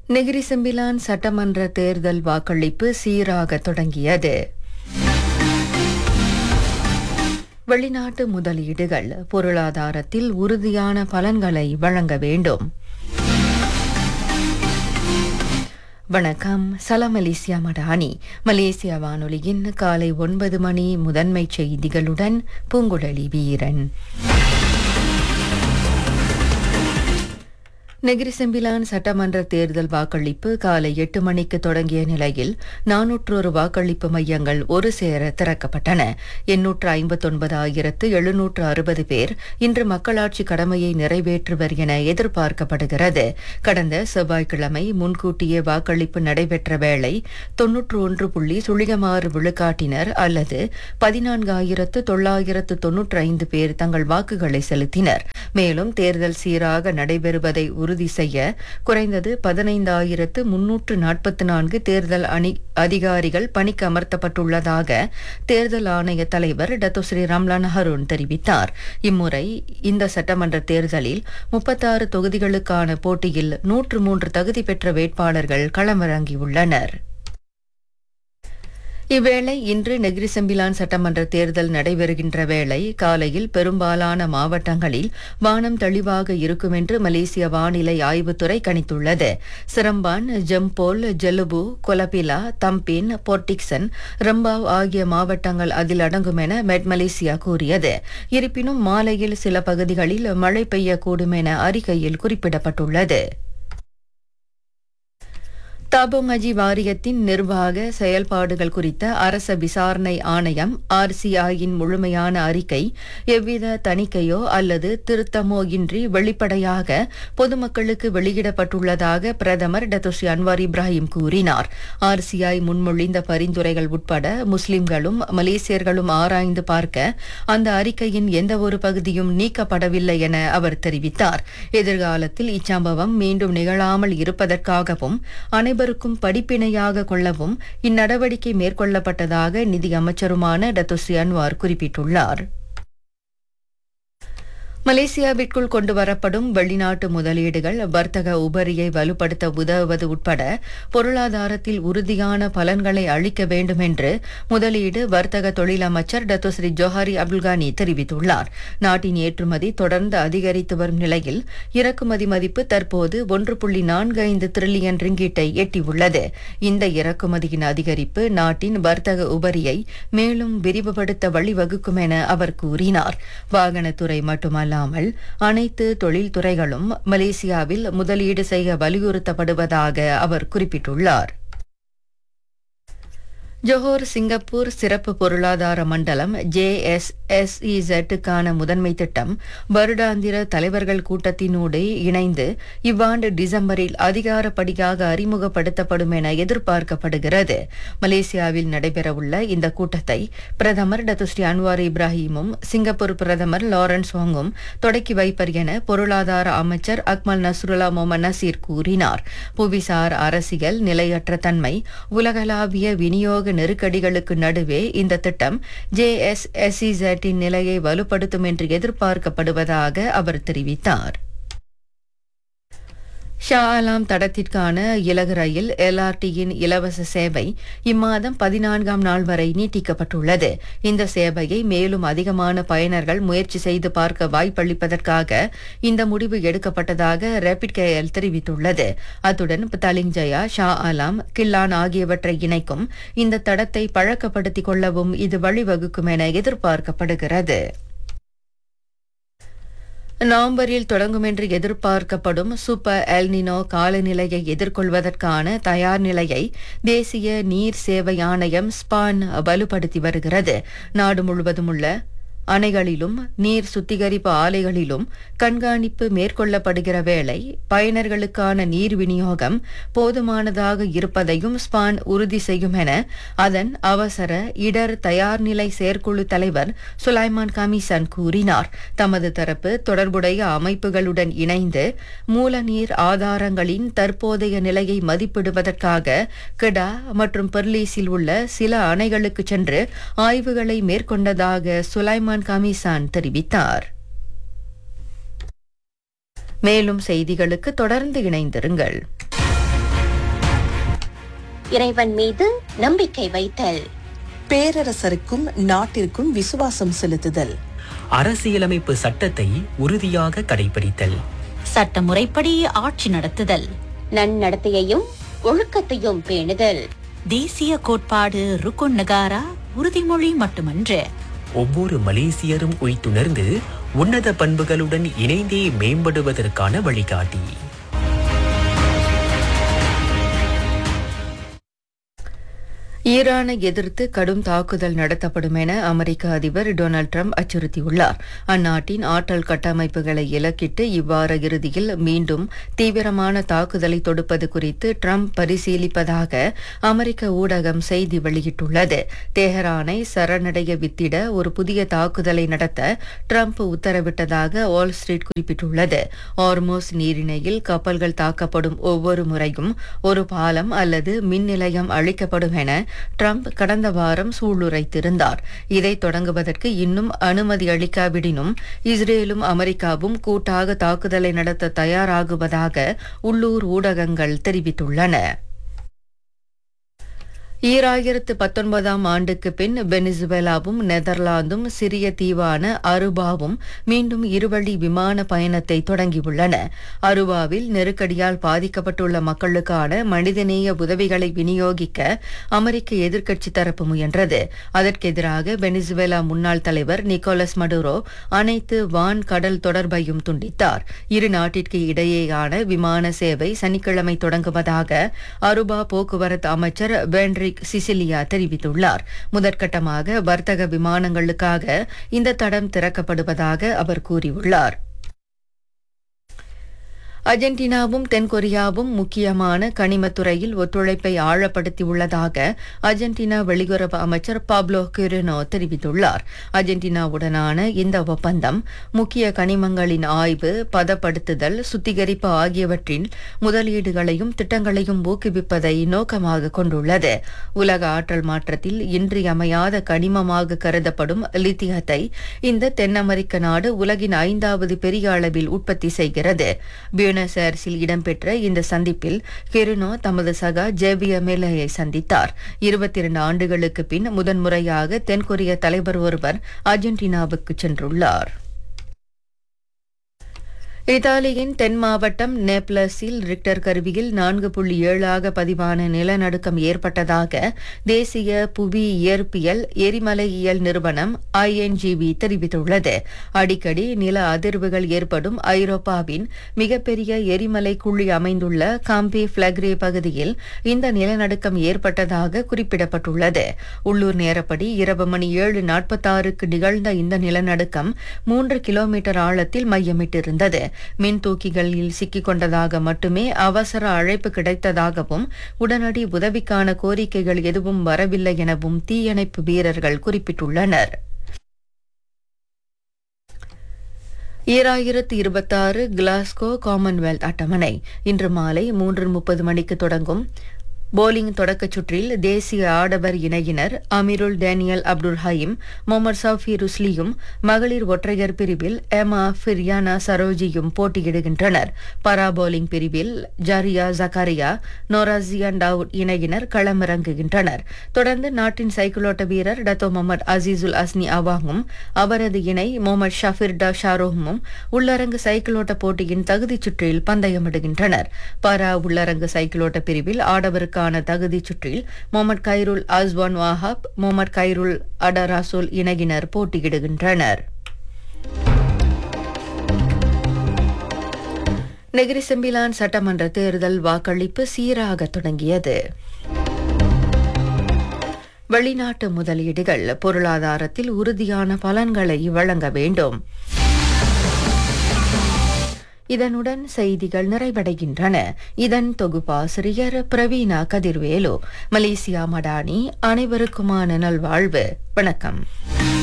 Negeri Sembilan சட்டமன்ற தேர்தல் வாக்களிப்பு சீராக தொடங்கியது வெளிநாட்டு முதலீடுகள் பொருளாதாரத்தில் உறுதியான பலன்களை வழங்க வேண்டும் வணக்கம் சலாம் மலேசியா மடானி மலேசியா வானொலியின் காலை ஒன்பது மணி முதன்மை செய்திகளுடன் பூங்குழலி வீரன் நெகிரி செம்பிலான் சட்டமன்ற தேர்தல் வாக்களிப்பு காலை எட்டு மணிக்கு தொடங்கிய நிலையில் நானூற்றொரு வாக்களிப்பு மையங்கள் ஒரு சேர திறக்கப்பட்டன எண்ணூற்று ஐம்பத்தொன்பதாயிரத்து எழுநூற்று அறுபது பேர் இன்று மக்களாட்சி கடமையை நிறைவேற்றுவர் என எதிர்பார்க்கப்படுகிறது கடந்த செவ்வாய்க்கிழமை முன்கூட்டியே வாக்களிப்பு நடைபெற்ற வேளை தொன்னூற்று ஒன்று புள்ளி சுழிகமாறு விழுக்காட்டினர் அல்லது பதினான்காயிரத்து தொள்ளாயிரத்து தொன்னூற்று ஐந்து பேர் தங்கள் வாக்குகளை செலுத்தினர் மேலும் தேர்தல் சீராக நடைபெறுவதை உறுதி செய்ய குறைந்தது பதினைந்தாயிரத்து முன்னூற்று நாற்பத்தி நான்கு தேர்தல் அணி அதிகாரிகள் பணிக்கு அமர்த்தப்பட்டுள்ளதாக தேர்தல் ஆணைய தலைவர் டத்தோஸ்ரீ ரம்லான் ஹருண் தெரிவித்தார் இம்முறை இந்த சட்டமன்ற தேர்தலில் முப்பத்தாறு தொகுதிகளுக்கான போட்டியில் நூற்று மூன்று தகுதி பெற்ற வேட்பாளர்கள் களமிறங்கியுள்ளனர் இவ்வேளை இன்று நெகிரி செம்பிலான் சட்டமன்ற தேர்தல் நடைபெறுகின்ற வேளை காலையில் பெரும்பாலான மாவட்டங்களில் வானம் தெளிவாக இருக்கும் என்று மலேசிய வானிலை ஆய்வுத்துறை கணித்துள்ளது Seremban Jempol Jelebu Kuala Pilah Tampin Port Dickson Rembau ஆகிய மாவட்டங்கள் அதில் அடங்கும் என மெட் மலேசியா கூறியது இருப்பினும் மாலையில் சில பகுதிகளில் மழை பெய்யக்கூடும் என அறிக்கையில் குறிப்பிடப்பட்டுள்ளது தாபோங்கஜி வாரியத்தின் நிர்வாக செயல்பாடுகள் குறித்த அரச விசாரணை ஆணையம் ஆர்சிஐயின் முழுமையான அறிக்கை எவ்வித தணிக்கையோ அல்லது திருத்தமோ இன்றி வெளிப்படையாக பொதுமக்களுக்கு வெளியிடப்பட்டுள்ளதாக பிரதமர் டத்துஸ்ரீ அன்வார் இப்ராஹிம் கூறினார் ஆர்சிஐ முன்மொழிந்த பரிந்துரைகள் உட்பட முஸ்லிம்களும் மலேசியர்களும் ஆராய்ந்து பார்க்க அந்த அறிக்கையின் எந்தவொரு பகுதியும் நீக்கப்படவில்லை என அவர் தெரிவித்தார் எதிர்காலத்தில் இச்சம்பவம் மீண்டும் நிகழாமல் இருப்பதற்காகவும் அனைவருக்கும் படிப்பினையாக கொள்ளவும் இந்நடவடிக்கை மேற்கொள்ளப்பட்டதாக நிதி அமைச்சருமான டத்துஸ்ரீ அன்வார் குறிப்பிட்டுள்ளார் மலேசியாவிற்குள் கொண்டு வரப்படும் வெளிநாட்டு முதலீடுகள் வர்த்தக உபரியை வலுப்படுத்த உதவுவது உட்பட பொருளாதாரத்தில் உறுதியான பலன்களை அளிக்க வேண்டும் என்று முதலீடு வர்த்தக தொழில் அமைச்சர் டத்தோஸ்ரீ ஜோஹாரி அப்துல்கானி தெரிவித்துள்ளார் நாட்டின் ஏற்றுமதி தொடர்ந்து அதிகரித்து வரும் நிலையில் இறக்குமதி மதிப்பு தற்போது ஒன்று புள்ளி நான்கு ஐந்து டிரில்லியன் ரிங்கீட்டை எட்டியுள்ளது இந்த இறக்குமதியின் அதிகரிப்பு நாட்டின் வர்த்தக உபரியை மேலும் விரிவுபடுத்த வழிவகுக்கும் என அவர் கூறினார் வாகனத்துறை மட்டுமல்ல இல்லாமல் அனைத்து தொழில்துறைகளும் மலேசியாவில் முதலீடு செய்ய வலியுறுத்தப்படுவதாக அவர் குறிப்பிட்டுள்ளார் ஜோஹோர் சிங்கப்பூர் சிறப்பு பொருளாதார மண்டலம் ஜேஎஸ்எஸ்இசெட்டுக்கான முதன்மை திட்டம் வருடாந்திர தலைவர்கள் கூட்டத்தினூடே இணைந்து இவ்வாண்டு டிசம்பரில் அதிகாரப்படியாக அறிமுகப்படுத்தப்படும் என எதிர்பார்க்கப்படுகிறது மலேசியாவில் நடைபெறவுள்ள இந்த கூட்டத்தை பிரதமர் டத்துஸ்ரீ அன்வார் இப்ராஹிமும் சிங்கப்பூர் பிரதமர் லாரன்ஸ் வாங்கும் தொடக்கி வைப்பர் என பொருளாதார அமைச்சர் அக்மல் நஸ்ருல்லா மொமன் நசீர் கூறினார் புவிசார் அரசியல் நிலையற்ற தன்மை உலகளாவிய விநியோக நெருக்கடிகளுக்கு நடுவே இந்த திட்டம் ஜேஎஸ்எஸ்இசெட்டின் நிலையை வலுப்படுத்தும் என்று எதிர்பார்க்கப்படுவதாக அவர் தெரிவித்தார் ஷா ஆலாம் தடத்திற்கான இலகு ரயில் எல்ஆர்டியின் இலவச சேவை இம்மாதம் பதினான்காம் நாள் வரை நீட்டிக்கப்பட்டுள்ளது இந்த சேவையை மேலும் அதிகமான பயனர்கள் முயற்சி செய்து பார்க்க வாய்ப்பளிப்பதற்காக இந்த முடிவு எடுக்கப்பட்டதாக ரேபிட் கேஎல் தெரிவித்துள்ளது அத்துடன் தலிங்ஜயா ஷா ஆலாம் கில்லான் ஆகியவற்றை இணைக்கும் இந்த தடத்தை பழக்கப்படுத்திக் கொள்ளவும் இது வழிவகுக்கும் என எதிர்பார்க்கப்படுகிறது நவம்பரில் தொடங்கும் என்று எதிர்பார்க்கப்படும் சூப்பர் எல்னினோ காலநிலையை எதிர்கொள்வதற்கான தயார் நிலையை தேசிய நீர் சேவை ஆணையம் ஸ்பான் வலுப்படுத்தி வருகிறது நாடு முழுவதும் உள்ள அணைகளிலும் நீர் சுத்திகரிப்பு ஆலைகளிலும் கண்காணிப்பு மேற்கொள்ளப்படுகிற வேளை பயனர்களுக்கான நீர் விநியோகம் போதுமானதாக இருப்பதையும் ஸ்பான் உறுதி செய்யும் என அதன் அவசர இடர் தயார்நிலை செயற்குழு தலைவர் சுலைமான் கமிசன் கூறினார் தமது தரப்பு தொடர்புடைய அமைப்புகளுடன் இணைந்து மூலநீர் ஆதாரங்களின் தற்போதைய நிலையை மதிப்பிடுவதற்காக கிடா மற்றும் பெர்லீஸில் உள்ள சில அணைகளுக்கு சென்று ஆய்வுகளை மேற்கொண்டதாக சுலைமான் கமிசான் தெரிவித்தார் மேலும் செய்திகளுக்கு தொடர்ந்து இணைந்திருங்கள் இறைவன் மீது நம்பிக்கை வைத்தல் பேரரசருக்கும் நாட்டிற்கும் விசுவாசம் செலுத்துதல் அரசியலமைப்பு சட்டத்தை உறுதியாக கடைபிடித்தல் சட்ட முறைப்படி ஆட்சி நடத்துதல் நன்னடத்தையையும் ஒழுக்கத்தையும் பேணுதல் தேசிய கோட்பாடு ருக்குன் நகாரா உறுதிமொழி மட்டுமன்று ஒவ்வொரு மலேசியரும் உய்த்துணர்ந்து உன்னத பண்புகளுடன் இணைந்தே மேம்படுவதற்கான வழிகாட்டி ஈரானை எதிர்த்து கடும் தாக்குதல் நடத்தப்படும் என அமெரிக்க அதிபர் டொனால்ட் ட்ரம்ப் அச்சுறுத்தியுள்ளார் அந்நாட்டின் ஆற்றல் கட்டமைப்புகளை இலக்கிட்டு இவ்வார இறுதியில் மீண்டும் தீவிரமான தாக்குதலை தொடுப்பது குறித்து ட்ரம்ப் பரிசீலிப்பதாக அமெரிக்க ஊடகம் செய்தி வெளியிட்டுள்ளது தெஹரானை சரணடைய வித்திட ஒரு புதிய தாக்குதலை நடத்த ட்ரம்ப் உத்தரவிட்டதாக வால் ஸ்ட்ரீட் குறிப்பிட்டுள்ளது ஆர்மோஸ் நீரிணையில் கப்பல்கள் தாக்கப்படும் ஒவ்வொரு முறையும் ஒரு பாலம் அல்லது மின் நிலையம் அழிக்கப்படும் என ட்ரம்ப் கடந்த வாரம் சூளுரைத்திருந்தார் இதை தொடங்குவதற்கு இன்னும் அனுமதி அளிக்காவிடினும் இஸ்ரேலும் அமெரிக்காவும் கூட்டாக தாக்குதலை நடத்த தயாராகுவதாக உள்ளூர் ஊடகங்கள் தெரிவித்துள்ளன ஈராயிரத்து பத்தொன்பதாம் ஆண்டுக்கு பின் வெனிசுவேலாவும் நெதர்லாந்தும் சிறிய தீவான அருபாவும் மீண்டும் இருவழி விமான பயணத்தை தொடங்கியுள்ளன அருபாவில் நெருக்கடியால் பாதிக்கப்பட்டுள்ள மக்களுக்கான மனிதநேய உதவிகளை விநியோகிக்க அமெரிக்க எதிர்க்கட்சி தரப்பு முயன்றது அதற்கெதிராக வெனிசுவேலா முன்னாள் தலைவர் நிக்கோலஸ் மடுரோ அனைத்து வான் கடல் தொடர்பையும் துண்டித்தார் இரு நாட்டிற்கு இடையேயான விமான சேவை சனிக்கிழமை தொடங்குவதாக அருபா போக்குவரத்து அமைச்சர் வென்ரி பேட்ரிக் சிசிலியா தெரிவித்துள்ளார் முதற்கட்டமாக வர்த்தக விமானங்களுக்காக இந்த தடம் திறக்கப்படுவதாக அவர் கூறியுள்ளார் அர்ஜென்டினாவும் தென்கொரியாவும் முக்கியமான கனிமத்துறையில் ஒத்துழைப்பை ஆழப்படுத்தியுள்ளதாக அர்ஜென்டினா வெளியுறவு அமைச்சர் பாப்லோ கிரினோ தெரிவித்துள்ளார் அர்ஜென்டினாவுடனான இந்த ஒப்பந்தம் முக்கிய கனிமங்களின் ஆய்வு பதப்படுத்துதல் சுத்திகரிப்பு ஆகியவற்றின் முதலீடுகளையும் திட்டங்களையும் ஊக்குவிப்பதை நோக்கமாக கொண்டுள்ளது உலக ஆற்றல் மாற்றத்தில் இன்றியமையாத கனிமமாக கருதப்படும் லித்தியத்தை இந்த தென் அமெரிக்க நாடு உலகின் ஐந்தாவது பெரிய அளவில் உற்பத்தி செய்கிறது பியூனஸ் ஏர்ஸில் இடம்பெற்ற இந்த சந்திப்பில் கெருனோ தமது சகா ஜேவிய மேலையை சந்தித்தார் இருபத்தி இரண்டு ஆண்டுகளுக்கு பின் முதன்முறையாக தென்கொரிய தலைவர் ஒருவர் அர்ஜென்டினாவுக்கு சென்றுள்ளார் இத்தாலியின் தென் மாவட்டம் நேப்லஸில் ரிக்டர் கருவியில் நான்கு புள்ளி ஏழாக பதிவான நிலநடுக்கம் ஏற்பட்டதாக தேசிய புவி இயற்பியல் எரிமலையியல் நிறுவனம் ஐஎன்ஜிவி தெரிவித்துள்ளது அடிக்கடி நில அதிர்வுகள் ஏற்படும் ஐரோப்பாவின் மிகப்பெரிய எரிமலை குழி அமைந்துள்ள காம்பி பிளக்ரே பகுதியில் இந்த நிலநடுக்கம் ஏற்பட்டதாக குறிப்பிடப்பட்டுள்ளது உள்ளூர் நேரப்படி இரவு மணி ஏழு நாற்பத்தாறுக்கு நிகழ்ந்த இந்த நிலநடுக்கம் மூன்று கிலோமீட்டர் ஆழத்தில் மையமிட்டிருந்தது மின் தூக்கிகளில் சிக்கிக் கொண்டதாக மட்டுமே அவசர அழைப்பு கிடைத்ததாகவும் உடனடி உதவிக்கான கோரிக்கைகள் எதுவும் வரவில்லை எனவும் தீயணைப்பு வீரர்கள் குறிப்பிட்டுள்ளனர் ஈராயிரத்து இருபத்தாறு கிளாஸ்கோ காமன்வெல்த் அட்டவணை இன்று மாலை மூன்று முப்பது மணிக்கு தொடங்கும் போலிங் தொடக்கச் சுற்றில் தேசிய ஆடவர் இணையினர் Amirul Daniel Abdul Hayim Muhammad Shafie ருஸ்லியும் மகளிர் ஒற்றையர் பிரிவில் எமா ஃபிரியானா சரோஜியும் போட்டியிடுகின்றனர் பரா போலிங் பிரிவில் ஜரியா ஜக்காரியா நோராசியான் டவுட் இணையினர் களமிறங்குகின்றனர் தொடர்ந்து நாட்டின் சைக்கிளோட்ட வீரர் டத்தோ முகமது அசீசுல் அஸ்னி அவாங்கும் அவரது இணை முகமது ஷஃபிர் டா ஷாரோஹும் உள்ளரங்கு சைக்கிளோட்ட போட்டியின் தகுதிச் சுற்றில் பந்தயமிடுகின்றனர் பரா உள்ளரங்கு சைக்கிளோட்ட பிரிவில் ஆடவருக்கு இதற்கான தகுதிச் சுற்றில் Muhammad Khairul Azwan Wahab Muhammad Khairul அடராசோல் இணையினர் போட்டியிடுகின்றனர் நெகிரி செம்பிலான் சட்டமன்ற தேர்தல் வாக்களிப்பு சீராக தொடங்கியது வெளிநாட்டு முதலீடுகள் பொருளாதாரத்தில் உறுதியான பலன்களை வழங்க வேண்டும் இதனுடன் செய்திகள் நிறைவடைகின்றன இதன் தொகுப்பாசிரியர் பிரவீனா கதிர்வேலு மலேசியா மடானி அனைவருக்குமான நல்வாழ்வு வணக்கம்